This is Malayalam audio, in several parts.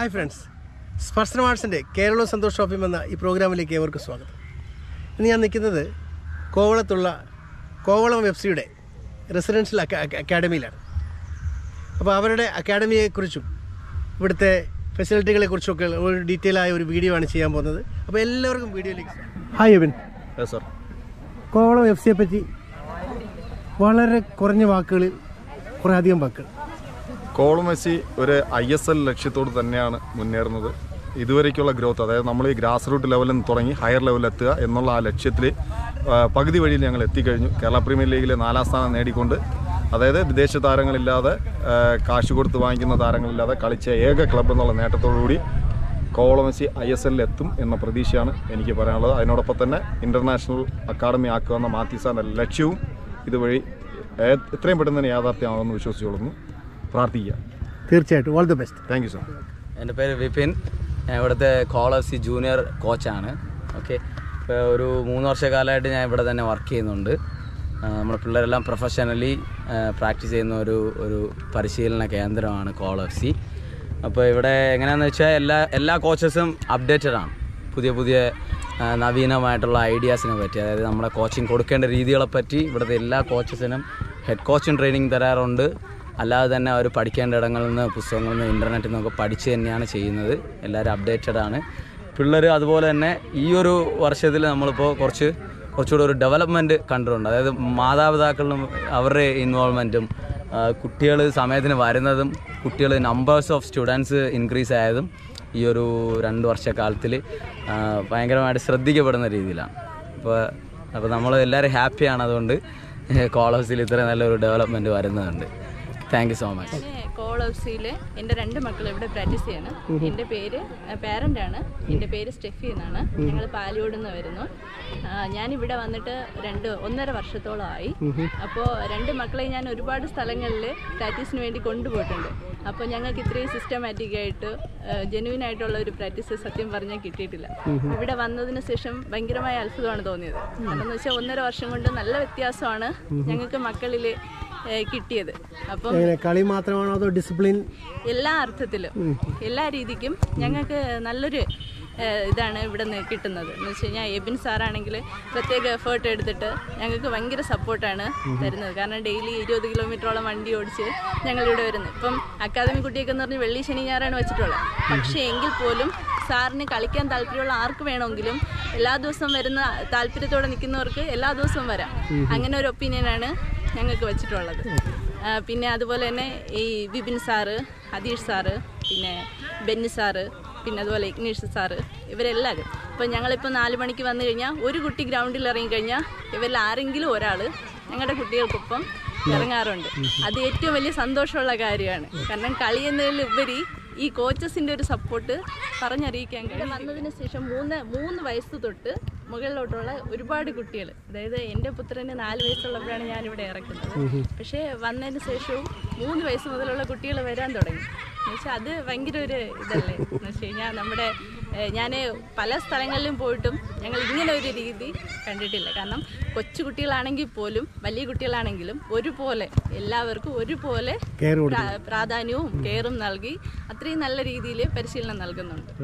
ഹായ് ഫ്രണ്ട്സ് സ്പർശന ആർട്സിൻ്റെ കേരള സന്തോഷ് ഷോപ്പിംഗ് എന്ന ഈ പ്രോഗ്രാമിലേക്ക് ഏവർക്കും സ്വാഗതം ഇന്ന് ഞാൻ നിൽക്കുന്നത് കോവളത്തുള്ള കോവളം വെബ്സിയുടെ റെസിഡൻഷ്യൽ അക്കാ അക്കാ- അക്കാഡമിയിലാണ് അപ്പോൾ അവരുടെ അക്കാഡമിയെക്കുറിച്ചും ഇവിടുത്തെ ഫെസിലിറ്റികളെക്കുറിച്ചൊക്കെ ഒരു ഡീറ്റെയിൽ ആയ ഒരു വീഡിയോ ആണ് ചെയ്യാൻ പോകുന്നത് അപ്പോൾ എല്ലാവർക്കും വീഡിയോയിലേക്ക് hi Ebin sir Kovalam F സിയെ പറ്റി വളരെ കുറഞ്ഞ വാക്കുകളിൽ കുറേ അധികം വാക്കുകൾ കോളം മെസ്സി ഒരു ഐ എസ് എൽ ലക്ഷ്യത്തോട് തന്നെയാണ് മുന്നേറുന്നത് ഇതുവരേക്കുള്ള ഗ്രോത്ത് അതായത് നമ്മൾ ഈ ഗ്രാസ് റൂട്ട് ലെവലിൽ നിന്ന് തുടങ്ങി ഹയർ ലെവലിൽ എത്തുക എന്നുള്ള ആ ലക്ഷ്യത്തിൽ ആ, പകുതി വഴിയിൽ ഞങ്ങൾ എത്തിക്കഴിഞ്ഞു കേരള പ്രീമിയർ ലീഗിലെ നാലാം സ്ഥാനം നേടിക്കൊണ്ട് അതായത് വിദേശ താരങ്ങളില്ലാതെ ആ, കാശ് കൊടുത്ത് വാങ്ങിക്കുന്ന താരങ്ങളില്ലാതെ കളിച്ച ഏക ക്ലബ് എന്നുള്ള നേട്ടത്തോടുകൂടി കോവളം മെസ്സി ഐ എസ് എല്ലിൽ എത്തും എന്ന പ്രതീക്ഷയാണ് എനിക്ക് പറയാനുള്ളത് അതിനോടൊപ്പം തന്നെ ഇൻ്റർനാഷണൽ അക്കാഡമി ആക്കുക എന്ന മാത്യുസാറിൻ്റെ ലക്ഷ്യവും ഇതുവഴി ഏ- എത്രയും പെട്ടെന്ന് തന്നെ യാഥാർത്ഥ്യമാകുമെന്ന് വിശ്വസിച്ചുകൊള്ളുന്നു പ്രാർത്ഥിക്കുക തീർച്ചയായിട്ടും all the best thank you sir എൻ്റെ പേര് വിപിൻ ഞാൻ ഇവിടുത്തെ കോളേഴ്സി ജൂനിയർ കോച്ചാണ് ഓക്കെ ഇപ്പോൾ ഒരു മൂന്ന് വർഷക്കാലമായിട്ട് ഞാൻ ഇവിടെ തന്നെ വർക്ക് ചെയ്യുന്നുണ്ട് ആ, നമ്മുടെ പിള്ളേരെല്ലാം പ്രൊഫഷണലി പ്രാക്ടീസ് ചെയ്യുന്ന ഒരു ഒരു പരിശീലന കേന്ദ്രമാണ് കോൾ എഫ് സി അപ്പോൾ ഇവിടെ എങ്ങനെയാണെന്ന് വെച്ചാൽ എല്ലാ എല്ലാ കോച്ചസും അപ്ഡേറ്റഡ് ആണ് പുതിയ പുതിയ ആ, നവീനമായിട്ടുള്ള ഐഡിയാസിനെ പറ്റി അതായത് നമ്മുടെ കോച്ചിങ് കൊടുക്കേണ്ട രീതികളെ പറ്റി ഇവിടുത്തെ എല്ലാ കോച്ചസിനും ഹെഡ് കോച്ചും ട്രെയിനിങ് തരാറുണ്ട് അല്ലാതെ തന്നെ അവർ പഠിക്കേണ്ട ഇടങ്ങളിൽ നിന്ന് പുസ്തകങ്ങളിൽ നിന്ന് ഇൻ്റർനെറ്റിൽ നിന്നൊക്കെ പഠിച്ച് തന്നെയാണ് ചെയ്യുന്നത് എല്ലാവരും അപ്ഡേറ്റഡ് ആണ് പിള്ളേർ അതുപോലെ തന്നെ ഈ ഒരു വർഷത്തിൽ നമ്മളിപ്പോൾ കുറച്ച് കുറച്ചുകൂടെ ഒരു ഡെവലപ്മെൻറ്റ് കണ്ടിട്ടുണ്ട് അതായത് മാതാപിതാക്കളിലും അവരുടെ ഇൻവോൾവ്മെൻറ്റും കുട്ടികൾ സമയത്തിന് വരുന്നതും കുട്ടികൾ നമ്പേഴ്സ് ഓഫ് സ്റ്റുഡൻസ് ഇൻക്രീസ് ആയതും ഈ ഒരു രണ്ട് വർഷക്കാലത്തിൽ ഭയങ്കരമായിട്ട് ശ്രദ്ധിക്കപ്പെടുന്ന രീതിയിലാണ് അപ്പോൾ അപ്പോൾ നമ്മൾ എല്ലാവരും ഹാപ്പിയാണ് അതുകൊണ്ട് കോളേജിൽ ഇത്ര നല്ലൊരു ഡെവലപ്മെൻറ്റ് വരുന്നുണ്ട് thank you so much call ഹൗസിൽ എൻ്റെ രണ്ട് മക്കൾ ഇവിടെ പ്രാക്ടീസ് ചെയ്യാണ് എൻ്റെ പേര് പാരൻ്റ് ആണ് എൻ്റെ പേര് സ്റ്റെഫി എന്നാണ് ഞങ്ങൾ പാലിയോട് നിന്ന് വരുന്നു ആ, ഞാനിവിടെ വന്നിട്ട് രണ്ട് ഒന്നര വർഷത്തോളമായി അപ്പോൾ രണ്ട് മക്കളെ ഞാൻ ഒരുപാട് സ്ഥലങ്ങളിൽ പ്രാക്ടീസിന് വേണ്ടി കൊണ്ടുപോയിട്ടുണ്ട് അപ്പോൾ ഞങ്ങൾക്ക് ഇത്രയും സിസ്റ്റമാറ്റിക് ആയിട്ട് ജെനുവിൻ ആയിട്ടുള്ള ഒരു പ്രാക്ടീസ് സത്യം പറഞ്ഞാൽ കിട്ടിയിട്ടില്ല ഇവിടെ വന്നതിന് ശേഷം ഭയങ്കരമായ അത്ഭുതമാണ് തോന്നിയത് കാരണം എന്ന് വെച്ചാൽ ഒന്നര വർഷം കൊണ്ട് നല്ല വ്യത്യാസമാണ് ഞങ്ങൾക്ക് മക്കളിൽ ഏഹ് കിട്ടിയത് അപ്പം എങ്ങനെ കളി മാത്രമാണോ അതോ ഡിസിപ്ലിൻ എല്ലാ അർത്ഥത്തിലും എല്ലാ രീതിക്കും ഞങ്ങൾക്ക് നല്ലൊരു ഏഹ് ഇതാണ് ഇവിടെ നിന്ന് കിട്ടുന്നത് എന്ന് വെച്ച് കഴിഞ്ഞാൽ എബിൻ സാറാണെങ്കിൽ പ്രത്യേക എഫേർട്ട് എടുത്തിട്ട് ഞങ്ങൾക്ക് ഭയങ്കര സപ്പോർട്ടാണ് തരുന്നത് കാരണം ഡെയിലി ഇരുപത് കിലോമീറ്ററോളം വണ്ടി ഓടിച്ച് ഞങ്ങൾ ഇവിടെ വരുന്നത് ഇപ്പം അക്കാദമി കുട്ടിയൊക്കെ എന്ന് പറഞ്ഞ് വെള്ളി ശനി ഞായറാണ് വെച്ചിട്ടുള്ളത് പക്ഷേ എങ്കിൽ പോലും സാറിന് കളിക്കാൻ താല്പര്യമുള്ള ആർക്ക് വേണമെങ്കിലും എല്ലാ ദിവസവും വരുന്ന താല്പര്യത്തോടെ നിൽക്കുന്നവർക്ക് എല്ലാ ദിവസവും വരാം അങ്ങനെ ഒരു ഒപ്പീനിയനാണ് ഞങ്ങൾക്ക് വെച്ചിട്ടുള്ളത് ആ, പിന്നെ അതുപോലെ തന്നെ ഈ വിപിൻ സാറ് ഹതീഷ് സാറ് പിന്നെ ബെന്നി സാറ് പിന്നെ അതുപോലെ ഇഗ്നീഷ് സാറ് ഇവരെല്ലാവരും ഇപ്പം ഞങ്ങളിപ്പോൾ നാല് മണിക്ക് വന്നു കഴിഞ്ഞാൽ ഒരു കുട്ടി ഗ്രൗണ്ടിൽ ഇറങ്ങിക്കഴിഞ്ഞാൽ ഇവരിൽ ആരെങ്കിലും ഒരാൾ ഞങ്ങളുടെ കുട്ടികൾക്കൊപ്പം ഇറങ്ങാറുണ്ട് അത് ഏറ്റവും വലിയ സന്തോഷമുള്ള കാര്യമാണ് കാരണം കളി എന്നതിലുപരി ഈ കോച്ചസിൻ്റെ ഒരു സപ്പോർട്ട് പറഞ്ഞറിയിക്കാൻ കഴിയും വന്നതിന് ശേഷം മൂന്ന് മൂന്ന് വയസ്സ് തൊട്ട് മുകളിലോട്ടുള്ള ഒരുപാട് കുട്ടികൾ അതായത് എൻ്റെ പുത്രന് നാല് വയസ്സുള്ളപ്പോഴാണ് ഞാനിവിടെ ഇറക്കുന്നത് പക്ഷേ വന്നതിന് ശേഷവും മൂന്ന് വയസ്സ് മുതലുള്ള കുട്ടികൾ വരാൻ തുടങ്ങി എന്നുവെച്ചാൽ അത് ഭയങ്കര ഒരു ഇതല്ലേ എന്ന് വെച്ച് കഴിഞ്ഞാൽ നമ്മുടെ ഞാൻ പല സ്ഥലങ്ങളിലും പോയിട്ടും ഞങ്ങൾ ഇങ്ങനെ ഒരു രീതി കണ്ടിട്ടില്ല കാരണം കൊച്ചു കുട്ടികളാണെങ്കിൽ പോലും വലിയ കുട്ടികളാണെങ്കിലും ഒരുപോലെ എല്ലാവർക്കും ഒരുപോലെ കെയർ പ്രാ- പ്രാധാന്യവും കെയറും നൽകി അത്രയും നല്ല രീതിയിൽ പരിശീലനം നൽകുന്നുണ്ട്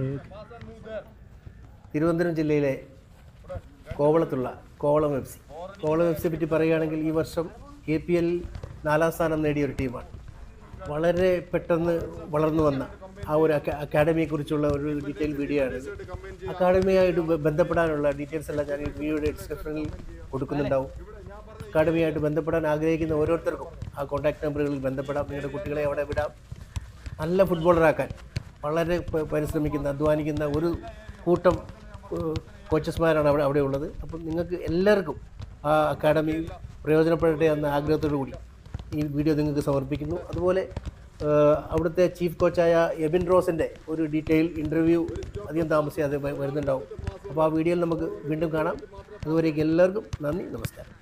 തിരുവനന്തപുരം ജില്ലയിലെ കോവളത്തുള്ള Kovalam F C Kovalam F സിയെ പറ്റി പറയുകയാണെങ്കിൽ ഈ വർഷം കെ പി എൽ നാലാം സ്ഥാനം നേടിയ ഒരു ടീമാണ് വളരെ പെട്ടെന്ന് വളർന്നു വന്ന ആ ഒരു അക്കാ അക്കാഡമിയെക്കുറിച്ചുള്ള ഒരു ഡീറ്റെയിൽ വീഡിയോ ആണ് ഇത്. അക്കാഡമിയായിട്ട് ബ- ബന്ധപ്പെടാനുള്ള ഡീറ്റെയിൽസ് എല്ലാം ഞാൻ ഈ വീഡിയോയുടെ ഡിസ്ക്രിപ്ഷനിൽ കൊടുക്കുന്നുണ്ടാവും അക്കാഡമിയായിട്ട് ബന്ധപ്പെടാൻ ആഗ്രഹിക്കുന്ന ഓരോരുത്തർക്കും ആ കോൺടാക്ട് നമ്പറുകളിൽ ബന്ധപ്പെടാം നിങ്ങളുടെ കുട്ടികളെ അവിടെ വിടാം നല്ല ഫുട്ബോളറാക്കാൻ വളരെ പ- പരിശ്രമിക്കുന്ന അധ്വാനിക്കുന്ന ഒരു കൂട്ടം ഏഹ്, കോച്ചസ്മാരാണ് അവിടെ അവിടെ ഉള്ളത് അപ്പം നിങ്ങൾക്ക് എല്ലാവർക്കും ആ അക്കാഡമി പ്രയോജനപ്പെടട്ടെ എന്ന ആഗ്രഹത്തോടു കൂടി ഈ വീഡിയോ നിങ്ങൾക്ക് സമർപ്പിക്കുന്നു അതുപോലെ ഏഹ്, അവിടുത്തെ ചീഫ് കോച്ചായ എബിൻ റോസിൻ്റെ ഒരു ഡീറ്റെയിൽ ഇൻ്റർവ്യൂ അധികം താമസിയാതെ വ- വരുന്നുണ്ടാവും അപ്പോൾ ആ വീഡിയോയിൽ നമുക്ക് വീണ്ടും കാണാം അതുവരേക്കും എല്ലാവർക്കും നന്ദി നമസ്കാരം